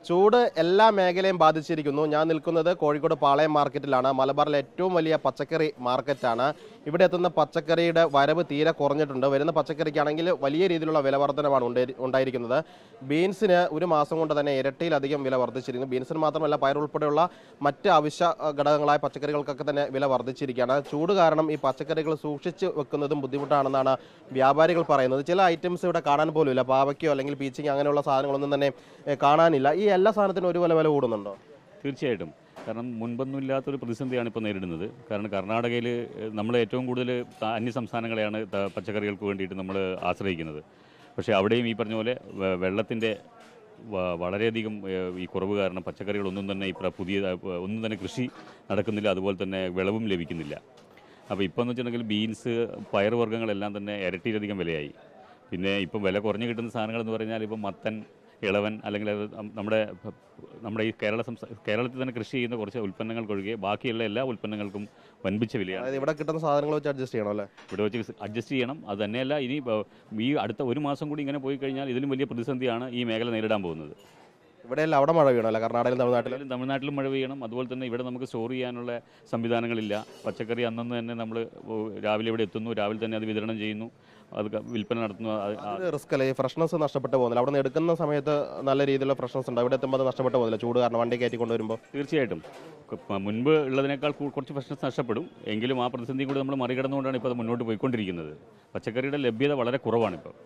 ചൂട് എല്ലാ മേഖലയും ബാധിച്ചിരിക്കുന്നു ഞാൻ നിൽക്കുന്നത് കോഴിക്കോട് പാളയം മാർക്കറ്റിലാണ് മലബാറിലെ ഏറ്റവും വലിയ പച്ചക്കറി മാർക്കറ്റാണ് ഇവിടെ എത്തുന്ന പച്ചക്കറിയുടെ വരവ് തീരെ കുറഞ്ഞിട്ടുണ്ട് വരുന്ന പച്ചക്കറിക്കാണെങ്കിൽ വലിയ രീതിയിലുള്ള വില വർധനമാണ് ഉണ്ടായി- ഉണ്ടായിരിക്കുന്നത് ബീൻസിന് ഒരു മാസം കൊണ്ട് തന്നെ ഇരട്ടിയിലധികം വില വർദ്ധിച്ചിരിക്കുന്നു ബീൻസിന് മാത്രമല്ല പയർ ഉൾപ്പെടെയുള്ള മറ്റ് അവശ്യ അഹ്, ഘടകങ്ങളായ പച്ചക്കറികൾക്കൊക്കെ തന്നെ വില വർദ്ധിച്ചിരിക്കുകയാണ് ചൂട് കാരണം ഈ പച്ചക്കറികൾ സൂക്ഷിച്ച് വെക്കുന്നതും ബുദ്ധിമുട്ടാണെന്നാണ് വ്യാപാരികൾ പറയുന്നത് ചില ഐറ്റംസ് ഇവിടെ കാണാൻ പോലും ഇല്ല പാവയ്ക്കോ അല്ലെങ്കിൽ പീച്ചിങ്ങോ അങ്ങനെയുള്ള സാധനങ്ങളൊന്നും തന്നെ ഏഹ്, കാണാനില്ല ഈ എല്ലാ സാധനത്തിനും ഒരു വില വില കൂടുന്നുണ്ടോ തീർച്ചയായിട്ടും കാരണം മുൻപൊന്നും ഇല്ലാത്തൊരു പ്രതിസന്ധിയാണ് ഇപ്പോൾ നേരിടുന്നത് കാരണം കർണാടകയിൽ നമ്മൾ ഏറ്റവും കൂടുതൽ ത- അന്യ സംസ്ഥാനങ്ങളെയാണ് ത- പച്ചക്കറികൾക്ക് വേണ്ടിയിട്ട് നമ്മൾ ആശ്രയിക്കുന്നത് പക്ഷേ അവിടെയും ഈ പറഞ്ഞ പോലെ വെ- വെള്ളത്തിൻ്റെ വ- വളരെയധികം ഏഹ്, ഈ കുറവ് കാരണം പച്ചക്കറികളൊന്നും തന്നെ ഇപ്പോൾ പുതിയ ഒന്നും തന്നെ കൃഷി നടക്കുന്നില്ല അതുപോലെ തന്നെ വിളവും ലഭിക്കുന്നില്ല അപ്പോൾ ഇപ്പോൾ എന്ന് വെച്ചിട്ടുണ്ടെങ്കിൽ ബീൻസ് പയറുവർഗ്ഗങ്ങളെല്ലാം തന്നെ ഇരട്ടിയിലധികം വിലയായി പിന്നെ ഇപ്പം വില കുറഞ്ഞു കിട്ടുന്ന സാധനങ്ങൾ എന്ന് പറഞ്ഞാൽ ഇപ്പം മത്തൻ ഇളവൻ അല്ലെങ്കിൽ അത് നം- നമ്മുടെ ഭ- നമ്മുടെ ഈ കേരള സംസ്ഥാന കേരളത്തിൽ തന്നെ കൃഷി ചെയ്യുന്ന കുറച്ച് ഉൽപ്പന്നങ്ങൾക്കൊഴികെ ബാക്കിയുള്ള എല്ലാ ഉൽപ്പന്നങ്ങൾക്കും വൻപിച്ച വിലയാണ് അതായത് ഇവിടെ കിട്ടുന്ന സാധനങ്ങൾ വെച്ച് അഡ്ജസ്റ്റ് ചെയ്യണം അല്ലേ ഇവിടെ വെച്ച് അഡ്ജസ്റ്റ് ചെയ്യണം അത് തന്നെയല്ല ഇനി ഇപ്പൊ ഈ അടുത്ത ഒരു മാസം കൂടി ഇങ്ങനെ പോയി കഴിഞ്ഞാൽ ഇതിലും വലിയ പ്രതിസന്ധിയാണ് ഈ മേഖല നേരിടാൻ പോകുന്നത് ഇവിടെയല്ല അവിടെ മഴ വീണല്ലേ കർണാടകയിലും തമിഴ്നാട്ടിലും എന്തായാലും തമിഴ്നാട്ടിലും മഴ പെയ്യണം അതുപോലെ തന്നെ ഇവിടെ നമുക്ക് സ്റ്റോർ ചെയ്യാനുള്ള സംവിധാനങ്ങളില്ല പച്ചക്കറി അന്നന്ന് തന്നെ നമ്മൾ രാവിലെ ഇവിടെ എത്തുന്നു രാവിലെ തന്നെ അത് വിതരണം ചെയ്യുന്നു അത് ക- വിൽപ്പന നടത്തുന്നു അത് ആ- റിസ്ക് അല്ലേ ഈ ഫ്രഷ്നസ് നഷ്ടപ്പെട്ടു പോകുന്നില്ല അവിടെ നിന്ന് എടുക്കുന്ന സമയത്ത് നല്ല രീതിയിലുള്ള ഫ്രഷ്നസ് ഉണ്ട് ഇവിടെ എത്തുമ്പോൾ അത് നഷ്ടപ്പെട്ടു പോകുന്നില്ല ചൂട് കാരണം വണ്ടി കയറ്റി കൊണ്ടുവരുമ്പോൾ തീർച്ചയായിട്ടും ക- പ- മുൻപ് ഉള്ളതിനേക്കാൾ കൂ- കുറച്ച് ഫ്രഷ്നസ് നഷ്ടപ്പെടും എങ്കിലും ആ പ്രതിസന്ധി കൂടി നമ്മൾ മറികടന്നുകൊണ്ടാണ് ഇപ്പോൾ അത് മുന്നോട്ട് പോയിക്കൊണ്ടിരിക്കുന്നത് പച്ചക്കറിയുടെ ലഭ്യത വളരെ കുറവാണ് ഇപ്പോൾ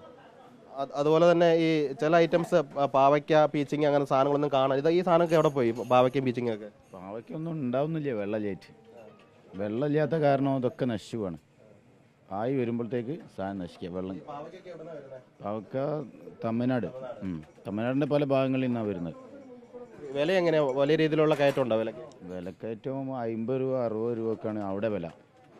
അത് അതുപോലെ തന്നെ ഈ ചില ഐറ്റംസ് പാവയ്ക്ക പീച്ചിങ് അങ്ങനെ സാധനങ്ങളൊന്നും കാണാൻ ഇത് ഈ സാധനമൊക്കെ എവിടെ പോയി പാവയ്ക്കയും പീച്ചിങ് ഒക്കെ പാവയ്ക്കൊന്നും ഉണ്ടാവുന്നില്ല വെള്ളമില്ലായിട്ട് വെള്ളമില്ലാത്ത കാരണം ഇതൊക്കെ നശിച്ചു പോവാണ് ആയി വരുമ്പോഴത്തേക്ക് സാധനം നശിക്കുക വെള്ളം പാവയ്ക്ക തമിഴ്നാട് ഉം. തമിഴ്നാടിൻ്റെ പല ഭാഗങ്ങളിൽ നിന്നാണ് വരുന്നത് വില എങ്ങനെയാ വലിയ രീതിയിലുള്ള കയറ്റം ഉണ്ടോ വിലക്ക് വിലക്കയറ്റവും അമ്പത് രൂപ അറുപത് രൂപക്കാണ് അവിടെ വില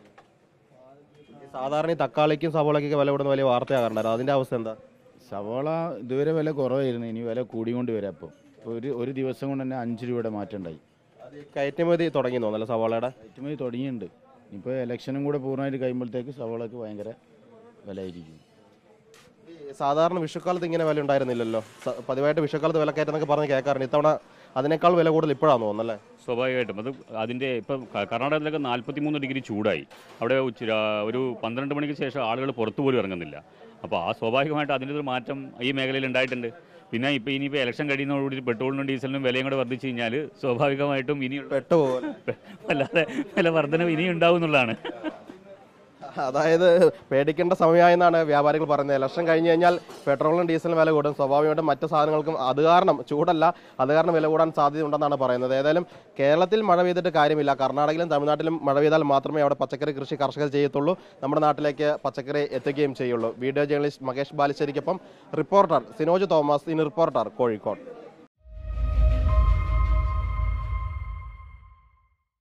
ഈ സാധാരണ ഈ തക്കാളിക്കും സവോളയ്ക്കൊക്കെ വില കൂടുന്ന വലിയ വാർത്തയാകാറുണ്ടായിരുന്നു അതിന്റെ അവസ്ഥ എന്താ സവാള ഇതുവരെ വില കുറവായിരുന്നു ഇനി വില കൂടിക്കൊണ്ട് വരാം അപ്പോൾ ഇപ്പോൾ ഒരു ഒരു ദിവസം കൊണ്ട് തന്നെ അഞ്ച് രൂപയുടെ മാറ്റം ഉണ്ടായി അത് ഈ കയറ്റുമതി തുടങ്ങി തോന്നല്ലോ സവോളയുടെ കയറ്റുമതി തുടങ്ങിയിട്ടുണ്ട് ഇപ്പോൾ ഇലക്ഷനും കൂടെ പൂർണ്ണമായിട്ട് കഴിയുമ്പോഴത്തേക്ക് സവാളക്ക് ഭയങ്കര വിലയായിരിക്കും ഈ സാധാരണ വിഷുക്കാലത്ത് ഇങ്ങനെ വില ഉണ്ടായിരുന്നില്ലല്ലോ സ- പതിവായിട്ട് വിഷുക്കാലത്ത് വില കയറ്റെന്നൊക്കെ പറഞ്ഞ് കേൾക്കാറുണ്ട് ഇത്തവണ അതിനേക്കാൾ വില കൂടുതൽ ഇപ്പോഴാണ് തോന്നുന്നല്ലേ സ്വാഭാവികമായിട്ടും അത് അതിൻ്റെ ഇപ്പം ക- കർണാടകത്തിലൊക്കെ നാൽപ്പത്തി മൂന്ന് ഡിഗ്രി ചൂടായി അവിടെ ഉച്ച രാ- ഒരു പന്ത്രണ്ട് മണിക്ക് ശേഷം ആളുകൾ പുറത്തു പോലും ഇറങ്ങുന്നില്ല അപ്പോൾ ആ സ്വാഭാവികമായിട്ട് അതിൻ്റെ ഒരു മാറ്റം ഈ മേഖലയിൽ ഉണ്ടായിട്ടുണ്ട് പിന്നെ ഇപ്പോൾ ഇനിയിപ്പോൾ ഇലക്ഷൻ കഴിയുന്നതോടുകൂടി പെട്രോളിനും ഡീസലിനും വിലയും കൂടെ വർദ്ധിച്ചു കഴിഞ്ഞാൽ സ്വാഭാവികമായിട്ടും ഇനി പെട്ടുപോകും അല്ലാതെ വില വർധന ഇനിയും ഉണ്ടാവും എന്നുള്ളതാണ് അതായത് പേടിക്കേണ്ട സമയമായെന്നാണ് വ്യാപാരികൾ പറയുന്നത് ഇലക്ഷൻ കഴിഞ്ഞ് കഴിഞ്ഞാൽ പെട്രോളിനും ഡീസലിനും വില കൂടും സ്വാഭാവികമായിട്ടും മറ്റ് സാധനങ്ങൾക്കും അത് കാരണം ചൂടല്ല അത് കാരണം വില കൂടാൻ സാധ്യതയുണ്ടെന്നാണ് പറയുന്നത് ഏതായാലും കേരളത്തിൽ മഴ പെയ്തിട്ട് കാര്യമില്ല കർണാടകയിലും തമിഴ്നാട്ടിലും മഴ പെയ്താൽ മാത്രമേ അവിടെ പച്ചക്കറി കൃഷി കർഷകർ ചെയ്യത്തുള്ളൂ നമ്മുടെ നാട്ടിലേക്ക് പച്ചക്കറി എത്തുകയും ചെയ്യുള്ളൂ വീഡിയോ ജേർണലിസ്റ്റ് മകേഷ് ബാലിശ്ശേരിക്കൊപ്പം reporter Sinoj Thomas in reporter Kozhikode